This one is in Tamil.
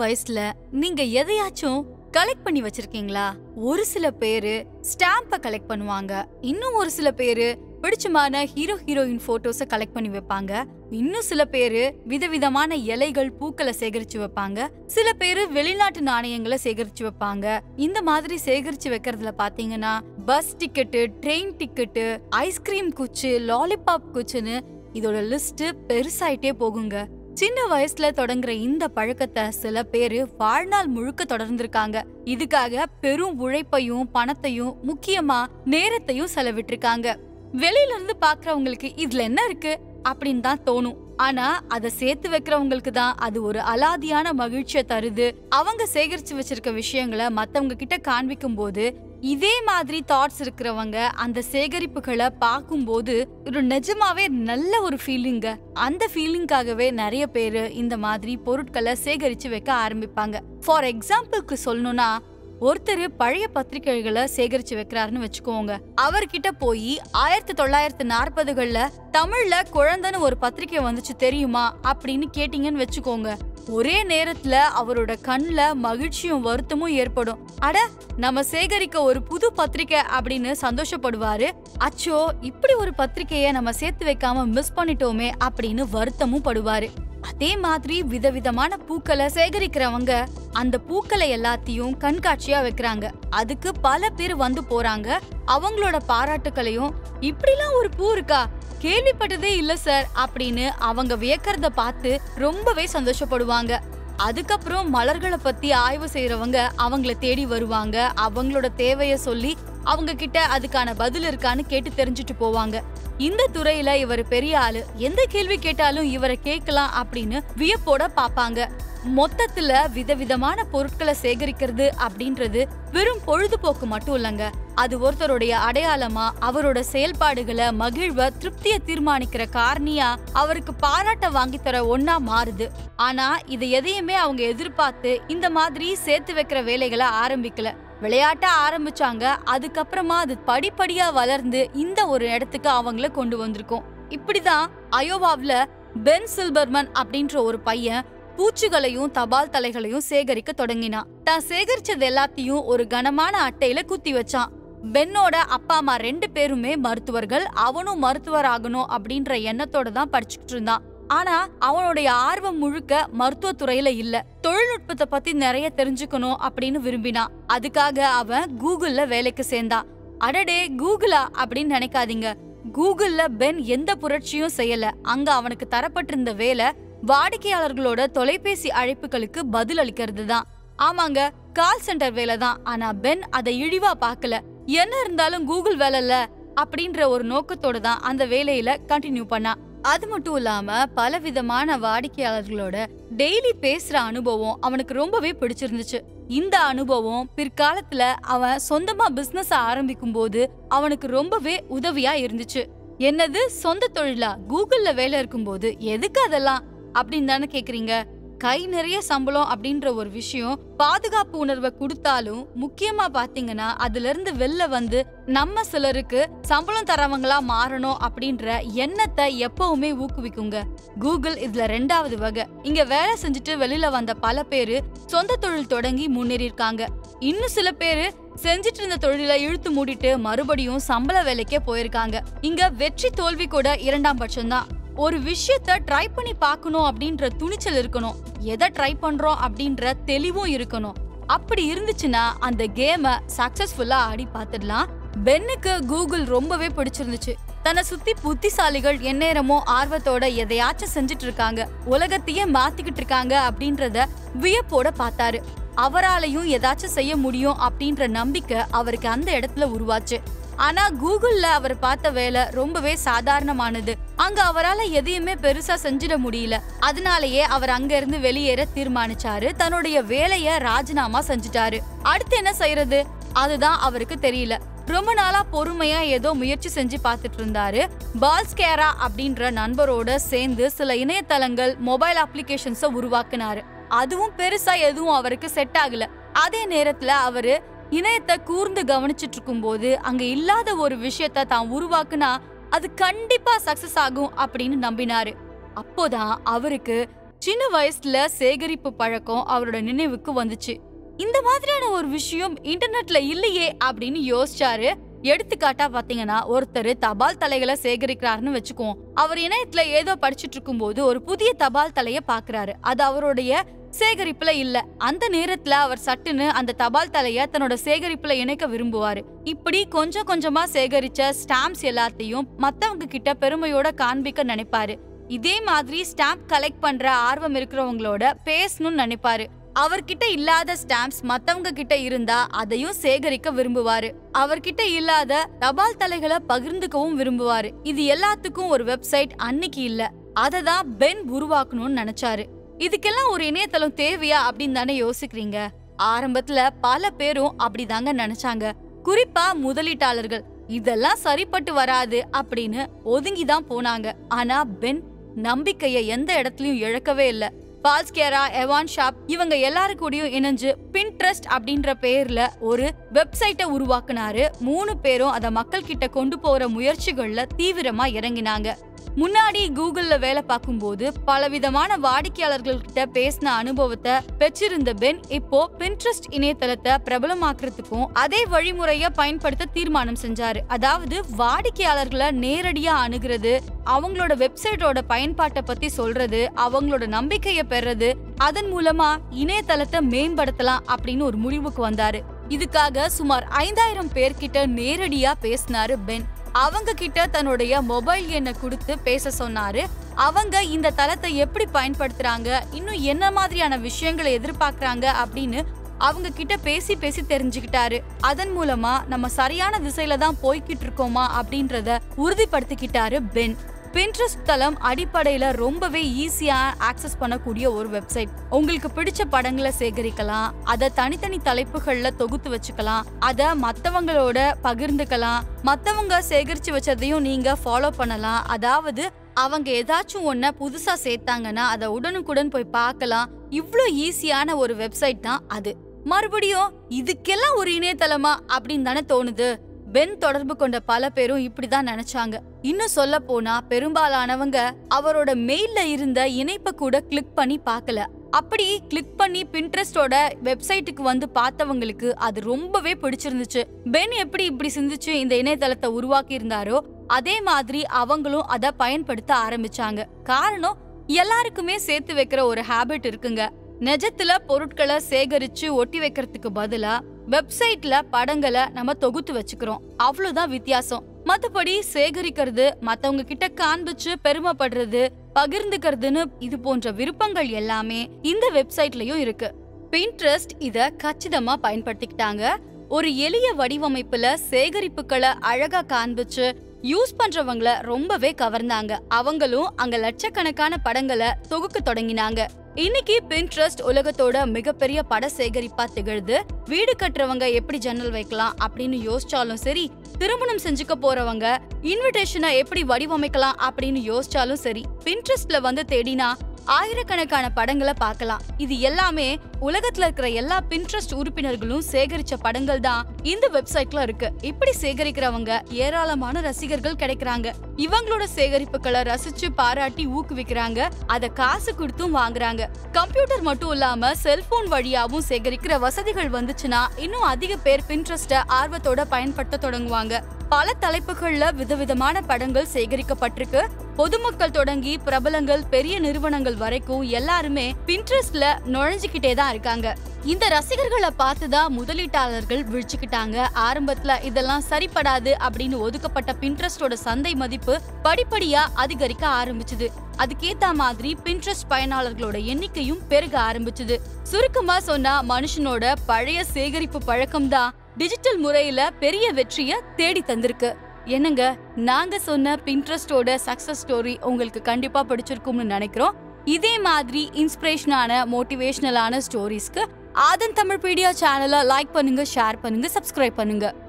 வயசுல நீங்க எதையாச்சும் கலெக்ட் பண்ணி வச்சிருக்கீங்களா ஒரு சில பேரு ஸ்டாம்ப கலெக்ட் பண்ணுவாங்க இன்னும் ஒரு சில பேரு பிடிச்சமான ஹீரோ ஹீரோயின் போட்டோஸ கலெக்ட் பண்ணி வைப்பாங்க இன்னும் சில பேரு விதவிதமான இலைகள் பூக்களை சேகரிச்சு வைப்பாங்க சில பேரு வெளிநாட்டு நாணயங்களை சேகரிச்சு வைப்பாங்க இந்த மாதிரி சேகரிச்சு வைக்கிறதுல பாத்தீங்கன்னா bus ticket train ticket ice cream குச்சு லாலிபாப் குச்சுன்னு இதோட லிஸ்ட் பெருசாயிட்டே போகுங்க சின்ன வயசுல தொடங்குற இந்த பழக்கத்தை சில பேரு வாழ்நாள் முழுக்க தொடர்ந்திருக்காங்க இதுக்காக பெரும் உழைப்பையும் பணத்தையும் முக்கியமா நேரத்தையும் செலவிட்டிருக்காங்க வெளியில இருந்து பாக்குறவங்களுக்கு இதுல என்ன இருக்கு அப்படின்னு தான் தோணும் ஆனா அதை சேர்த்து வைக்கிறவங்களுக்கு தான் அது ஒரு அலாதியான மகிழ்ச்சியை தருது அவங்க சேகரிச்சு வச்சிருக்க விஷயங்களை மத்தவங்க கிட்ட காண்பிக்கும் போது இதே மாதிரி தாட்ஸ் இருக்கிறவங்க அந்த சேகரிப்புகளை பார்க்கும்போது ஒரு நிஜமாவே நல்ல ஒரு ஃபீலிங்க அந்த ஃபீலிங்காகவே நிறைய பேர் இந்த மாதிரி பொருட்களை சேகரிச்சு வைக்க ஆரம்பிப்பாங்க ஃபார் எக்ஸாம்பிளுக்கு சொல்லணும்னா ஒருத்தர் பழைய பத்திரிகைகளை சேகரிச்சு வைக்கிறாருன்னு வச்சுக்கோங்க அவர்கிட்ட போய் ஆயிரத்தி தொள்ளாயிரத்தி நாற்பதுகள்ல தமிழ்ல குழந்தைன்னு ஒரு பத்திரிக்கை வந்துச்சு தெரியுமா அப்படின்னு கேட்டீங்கன்னு வச்சுக்கோங்க ஒரே நேரத்துல அவரோட கண்ணுல மகிழ்ச்சியும் வருத்தமும் ஏற்படும் அட நம்ம சேகரிக்க ஒரு புது பத்திரிக்கை அப்படின்னு சந்தோஷப்படுவாரு அச்சோ இப்படி ஒரு பத்திரிக்கைய நம்ம சேர்த்து வைக்காம மிஸ் பண்ணிட்டோமே அப்படின்னு வருத்தமும் படுவாரு அதே மாதிரி விதவிதமான பூக்களை சேகரிக்கிறவங்க அந்த பூக்களை எல்லாத்தையும் கண்காட்சியா வைக்கிறாங்க அதுக்கு பல பேர் வந்து போறாங்க அவங்களோட பாராட்டுக்களையும் இப்படிலாம் ஒரு பூ இருக்கா கேள்விப்பட்டதே இல்ல சார் அப்படின்னு அவங்க வியக்கிறத பார்த்து ரொம்பவே சந்தோஷப்படுவாங்க அதுக்கப்புறம் மலர்களை பத்தி ஆய்வு செய்யறவங்க அவங்கள தேடி வருவாங்க அவங்களோட தேவைய சொல்லி அவங்க கிட்ட அதுக்கான பதில் இருக்கான்னு கேட்டு தெரிஞ்சுட்டு போவாங்க இந்த துறையில இவர் பெரிய ஆளு எந்த கேள்வி கேட்டாலும் இவரை கேட்கலாம் அப்படின்னு வியப்போட பாப்பாங்க மொத்தத்துல விதவிதமான பொருட்களை சேகரிக்கிறது அப்படின்றது வெறும் பொழுதுபோக்கு மட்டும் இல்லங்க அது ஒருத்தருடைய அடையாளமா அவரோட செயல்பாடுகளை மகிழ்வ திருப்திய தீர்மானிக்கிற காரணியா அவருக்கு பாராட்ட வாங்கி தர ஒன்னா மாறுது ஆனா இது எதையுமே அவங்க எதிர்பார்த்து இந்த மாதிரி சேர்த்து வைக்கிற வேலைகளை ஆரம்பிக்கல விளையாட்ட ஆரம்பிச்சாங்க அதுக்கப்புறமா அது படிப்படியா வளர்ந்து இந்த ஒரு இடத்துக்கு அவங்கள கொண்டு வந்திருக்கோம் இப்படிதான் அயோவாவ்ல பென் சில்பர்மன் அப்படின்ற ஒரு பையன் பூச்சிகளையும் தபால் தலைகளையும் சேகரிக்க தொடங்கினான் தான் சேகரிச்சது எல்லாத்தையும் ஒரு கனமான அட்டையில குத்தி வச்சான் பென்னோட அப்பா அம்மா ரெண்டு பேருமே மருத்துவர்கள் அவனும் மருத்துவர் ஆகணும் அப்படின்ற எண்ணத்தோட தான் படிச்சுக்கிட்டு இருந்தான் ஆனா அவனுடைய ஆர்வம் முழுக்க மருத்துவ துறையில இல்ல தொழில்நுட்பத்தை பத்தி நிறைய தெரிஞ்சுக்கணும் அப்படின்னு விரும்பினான் அதுக்காக அவன் கூகுள்ல வேலைக்கு சேர்ந்தான் அடடே கூகுளா அப்படின்னு நினைக்காதீங்க கூகுள்ல பென் எந்த புரட்சியும் செய்யல அங்க அவனுக்கு தரப்பட்டிருந்த வேலை வாடிக்கையாளர்களோட தொலைபேசி அழைப்புகளுக்கு பதில் அளிக்கிறது தான் ஆமாங்க கால் சென்டர் வேலை தான் ஆனா பென் அதை இழிவா பார்க்கல என்ன இருந்தாலும் கூகுள் வேலைல அப்படின்ற ஒரு நோக்கத்தோட தான் அந்த வேலையில கண்டினியூ பண்ணா அது மட்டும் இல்லாம பல விதமான வாடிக்கையாளர்களோட டெய்லி பேசுற அனுபவம் அவனுக்கு ரொம்பவே பிடிச்சிருந்துச்சு இந்த அனுபவம் பிற்காலத்துல அவன் சொந்தமா பிசினஸ் ஆரம்பிக்கும் போது அவனுக்கு ரொம்பவே உதவியா இருந்துச்சு என்னது சொந்த தொழிலா கூகுள்ல வேலை இருக்கும்போது எதுக்கு அதெல்லாம் அப்படின்னு தானே கேக்குறீங்க கை நிறைய சம்பளம் அப்படின்ற ஒரு விஷயம் பாதுகாப்பு உணர்வை கொடுத்தாலும் முக்கியமா பாத்தீங்கன்னா அதுல இருந்து வெளில வந்து நம்ம சிலருக்கு சம்பளம் தரவங்களா மாறணும் அப்படின்ற எண்ணத்தை எப்பவுமே ஊக்குவிக்குங்க கூகுள் இதுல ரெண்டாவது வகை இங்க வேலை செஞ்சுட்டு வெளியில வந்த பல பேரு சொந்த தொழில் தொடங்கி முன்னேறி இருக்காங்க இன்னும் சில பேரு செஞ்சிட்டு இருந்த தொழில இழுத்து மூடிட்டு மறுபடியும் சம்பள வேலைக்கே போயிருக்காங்க இங்க வெற்றி தோல்வி கூட இரண்டாம் பட்சம்தான் ஒரு விஷயத்த ட்ரை பண்ணி பார்க்கணும் அப்படின்ற துணிச்சல் இருக்கணும் எதை ட்ரை பண்றோம் அப்படின்ற தெளிவும் இருக்கணும் அப்படி இருந்துச்சுன்னா அந்த கேமை சக்சஸ்ஃபுல்லா ஆடி பார்த்துடலாம் பென்னுக்கு கூகுள் ரொம்பவே பிடிச்சிருந்துச்சு தன்னை சுத்தி புத்திசாலிகள் எந்நேரமும் ஆர்வத்தோட எதையாச்சும் செஞ்சுட்டு இருக்காங்க உலகத்தையே மாத்திக்கிட்டு இருக்காங்க அப்படின்றத வியப்போட பார்த்தாரு அவராலையும் ஏதாச்சும் செய்ய முடியும் அப்படின்ற நம்பிக்கை அவருக்கு அந்த இடத்துல உருவாச்சு ஆனா கூகுள்ல அவர் பார்த்த வேலை ரொம்பவே சாதாரணமானது அங்க அவரால எதையுமே பெருசா செஞ்சிட முடியல அதனாலயே அவர் அங்க இருந்து வெளியேற தீர்மானிச்சாரு தன்னுடைய வேலைய ராஜினாமா செஞ்சுட்டாரு அடுத்து என்ன செய்யறது அதுதான் அவருக்கு தெரியல ரொம்ப நாளா பொறுமையா ஏதோ முயற்சி செஞ்சு பார்த்துட்டு இருந்தாரு பால்ஸ்கேரா அப்படின்ற நண்பரோட சேர்ந்து சில இணையதளங்கள் மொபைல் அப்ளிகேஷன்ஸ உருவாக்குனாரு அதுவும் பெருசா எதுவும் அவருக்கு செட் ஆகல அதே நேரத்துல அவரு இணையத்தை கூர்ந்து கவனிச்சிட்டு இருக்கும்போது அங்க இல்லாத ஒரு விஷயத்த தான் உருவாக்குனா அது கண்டிப்பா சக்சஸ் ஆகும் அப்படின்னு நம்பினாரு அப்போதான் அவருக்கு சின்ன வயசுல சேகரிப்பு பழக்கம் அவரோட நினைவுக்கு வந்துச்சு இந்த மாதிரியான ஒரு விஷயம் இன்டர்நெட்ல இல்லையே அப்படின்னு யோசிச்சாரு எடுத்துக்காட்டா பாத்தீங்கன்னா ஒருத்தர் தபால் தலைகளை சேகரிக்கிறாருன்னு வச்சுக்குவோம் அவர் இணையத்துல ஏதோ படிச்சிட்டு இருக்கும்போது ஒரு புதிய தபால் தலைய பாக்குறாரு அது அவருடைய சேகரிப்புல இல்ல அந்த நேரத்துல அவர் சட்டுன்னு அந்த தபால் தலைய தன்னோட சேகரிப்புல இணைக்க விரும்புவாரு இப்படி கொஞ்சம் கொஞ்சமா சேகரிச்ச ஸ்டாம்ப்ஸ் எல்லாத்தையும் மத்தவங்க கிட்ட பெருமையோட காண்பிக்க நினைப்பாரு இதே மாதிரி ஸ்டாம்ப் கலெக்ட் பண்ற ஆர்வம் இருக்கிறவங்களோட பேசணும்னு நினைப்பாரு அவர்கிட்ட இல்லாத ஸ்டாம்ப்ஸ் மத்தவங்க கிட்ட இருந்தா அதையும் சேகரிக்க விரும்புவாரு அவர்கிட்ட இல்லாத தபால் தலைகளை பகிர்ந்துக்கவும் விரும்புவாரு இது எல்லாத்துக்கும் ஒரு வெப்சைட் அன்னைக்கு இல்ல அதை தான் பென் உருவாக்கணும்னு நினைச்சாரு இதுக்கெல்லாம் ஒரு இணையதளம் தேவையா அப்படின்னு தானே யோசிக்கிறீங்க ஆரம்பத்துல பல பேரும் அப்படிதாங்க நினைச்சாங்க குறிப்பா முதலீட்டாளர்கள் இதெல்லாம் சரிப்பட்டு வராது அப்படின்னு ஒதுங்கி தான் போனாங்க ஆனா பென் நம்பிக்கைய எந்த இடத்துலயும் இழக்கவே இல்ல பால்ஸ்கேரா எவான் ஷாப் இவங்க எல்லாரு கூடயும் இணைஞ்சு பின்ட்ரஸ்ட் அப்படின்ற பேர்ல ஒரு வெப்சைட்டை உருவாக்குனாரு மூணு பேரும் அத மக்கள் கிட்ட கொண்டு போற முயற்சிகள்ல தீவிரமா இறங்கினாங்க முன்னாடி கூகுள்ல வேலை பார்க்கும்போது பலவிதமான வாடிக்கையாளர்கள் கிட்ட பேசின அனுபவத்தை பெற்றிருந்த பென் இப்போ பின்ட்ரஸ்ட் இணையதளத்தை பிரபலமாக்குறதுக்கும் அதே வழிமுறைய பயன்படுத்த தீர்மானம் செஞ்சாரு அதாவது வாடிக்கையாளர்களை நேரடியா அணுகிறது அவங்களோட வெப்சைட்டோட பயன்பாட்டை பத்தி சொல்றது அவங்களோட நம்பிக்கைய பெறது அதன் மூலமா இணையதளத்தை மேம்படுத்தலாம் அப்படின்னு ஒரு முடிவுக்கு வந்தாரு இதுக்காக சுமார் ஐந்தாயிரம் பேர்கிட்ட நேரடியா பேசினாரு பென் அவங்க கிட்ட தன்னுடைய மொபைல் எண்ணை கொடுத்து பேச சொன்னாரு அவங்க இந்த தளத்தை எப்படி பயன்படுத்துறாங்க இன்னும் என்ன மாதிரியான விஷயங்களை எதிர்பார்க்கறாங்க அப்படின்னு அவங்க கிட்ட பேசி பேசி தெரிஞ்சுக்கிட்டாரு அதன் மூலமா நம்ம சரியான திசையில தான் போய்கிட்டு இருக்கோமா அப்படின்றத உறுதிப்படுத்திக்கிட்டாரு பென் பின்ட்ரஸ்ட் தளம் அடிப்படையில ரொம்பவே ஈஸியா ஆக்சஸ் பண்ணக்கூடிய ஒரு வெப்சைட் உங்களுக்கு பிடிச்ச படங்களை சேகரிக்கலாம் அதை தனித்தனி தலைப்புகள்ல தொகுத்து வச்சுக்கலாம் அதை மத்தவங்களோட பகிர்ந்துக்கலாம் மத்தவங்க சேகரிச்சு வச்சதையும் நீங்க ஃபாலோ பண்ணலாம் அதாவது அவங்க ஏதாச்சும் ஒன்ன புதுசா சேர்த்தாங்கன்னா அதை உடனுக்குடன் போய் பார்க்கலாம் இவ்ளோ ஈஸியான ஒரு வெப்சைட் தான் அது மறுபடியும் இதுக்கெல்லாம் ஒரு இணையதளமா அப்படின்னு தானே தோணுது பென் தொடர்பு கொண்ட பல பேரும் இப்படிதான் நினைச்சாங்க இன்னும் சொல்ல போனா பெரும்பாலானவங்க அவரோட மெயில்ல இருந்த இணைப்பை கூட கிளிக் பண்ணி பார்க்கல அப்படி கிளிக் பண்ணி பின்ட்ரெஸ்டோட வெப்சைட்டுக்கு வந்து பார்த்தவங்களுக்கு அது ரொம்பவே பிடிச்சிருந்துச்சு பென் எப்படி இப்படி சிந்திச்சு இந்த இணையதளத்தை உருவாக்கி இருந்தாரோ அதே மாதிரி அவங்களும் அதை பயன்படுத்த ஆரம்பிச்சாங்க காரணம் எல்லாருக்குமே சேர்த்து வைக்கிற ஒரு ஹாபிட் இருக்குங்க நிஜத்துல பொருட்களை சேகரிச்சு ஒட்டி வைக்கிறதுக்கு பதிலா வெப்சைட்ல படங்களை நம்ம தொகுத்து வச்சுக்கிறோம் அவ்வளவுதான் வித்தியாசம் மத்தபடி சேகரிக்கிறது மத்தவங்க கிட்ட காண்பிச்சு பெருமைப்படுறது பகிர்ந்துக்கிறதுன்னு இது போன்ற விருப்பங்கள் எல்லாமே இந்த வெப்சைட்லயும் இருக்கு பின்ட்ரெஸ்ட் இத கச்சிதமா பயன்படுத்திக்கிட்டாங்க ஒரு எளிய வடிவமைப்புல சேகரிப்புகளை அழகா காண்பிச்சு யூஸ் பண்றவங்கள ரொம்பவே கவர்ந்தாங்க அவங்களும் அங்க லட்சக்கணக்கான படங்களை தொகுக்க தொடங்கினாங்க இன்னைக்கு பின்ட்ரெஸ்ட் உலகத்தோட மிகப்பெரிய பட சேகரிப்பா திகழ்து வீடு கட்டுறவங்க எப்படி ஜன்னல் வைக்கலாம் அப்படின்னு யோசிச்சாலும் சரி திருமணம் செஞ்சுக்க போறவங்க இன்விடேஷனை எப்படி வடிவமைக்கலாம் அப்படின்னு யோசிச்சாலும் சரி பின்ட்ரெஸ்ட்ல வந்து தேடினா ஆயிரக்கணக்கான படங்களை பார்க்கலாம் இது எல்லாமே உலகத்துல இருக்கிற எல்லா பின்ட்ரெஸ்ட் உறுப்பினர்களும் சேகரிச்ச படங்கள் தான் இந்த வெப்சைட்ல இருக்கு இப்படி சேகரிக்கிறவங்க ஏராளமான ரசிகர்கள் கிடைக்கிறாங்க இவங்களோட சேகரிப்புகளை ரசிச்சு பாராட்டி ஊக்குவிக்கிறாங்க அத காசு கொடுத்தும் வாங்குறாங்க கம்ப்யூட்டர் மட்டும் இல்லாம செல்போன் வழியாவும் சேகரிக்கிற வசதிகள் வந்துச்சுன்னா இன்னும் அதிக பேர் பின்ட்ரெஸ்ட ஆர்வத்தோட பயன்படுத்த தொடங்குவாங்க பல தலைப்புகள்ல விதவிதமான படங்கள் சேகரிக்கப்பட்டிருக்கு பொதுமக்கள் தொடங்கி பிரபலங்கள் பெரிய நிறுவனங்கள் வரைக்கும் எல்லாருமே பின்ட்ரெஸ்ட்ல நுழைஞ்சுக்கிட்டே தான் இருக்காங்க இந்த ரசிகர்களை பார்த்துதான் முதலீட்டாளர்கள் விழிச்சுக்கிட்டாங்க ஆரம்பத்துல இதெல்லாம் சரிப்படாது அப்படின்னு ஒதுக்கப்பட்ட பின்ட்ரெஸ்டோட சந்தை மதிப்பு படிப்படியா அதிகரிக்க ஆரம்பிச்சது அதுக்கேத்த மாதிரி பின்ட்ரெஸ்ட் பயனாளர்களோட எண்ணிக்கையும் பெருக ஆரம்பிச்சது சுருக்கமா சொன்னா மனுஷனோட பழைய சேகரிப்பு பழக்கம் தான் டிஜிட்டல் முறையில பெரிய வெற்றிய தேடி தந்திருக்கு என்னங்க நாங்க சொன்ன பின்ட்ரெஸ்டோட சக்சஸ் ஸ்டோரி உங்களுக்கு கண்டிப்பா பிடிச்சிருக்கும்னு நினைக்கிறோம் இதே மாதிரி இன்ஸ்பிரேஷனான மோட்டிவேஷனலான ஸ்டோரிஸ்க்கு ஆதன் தமிழ் பீடியா சேனலை லைக் பண்ணுங்க ஷேர் பண்ணுங்க சப்ஸ்கிரைப் பண்ணுங்க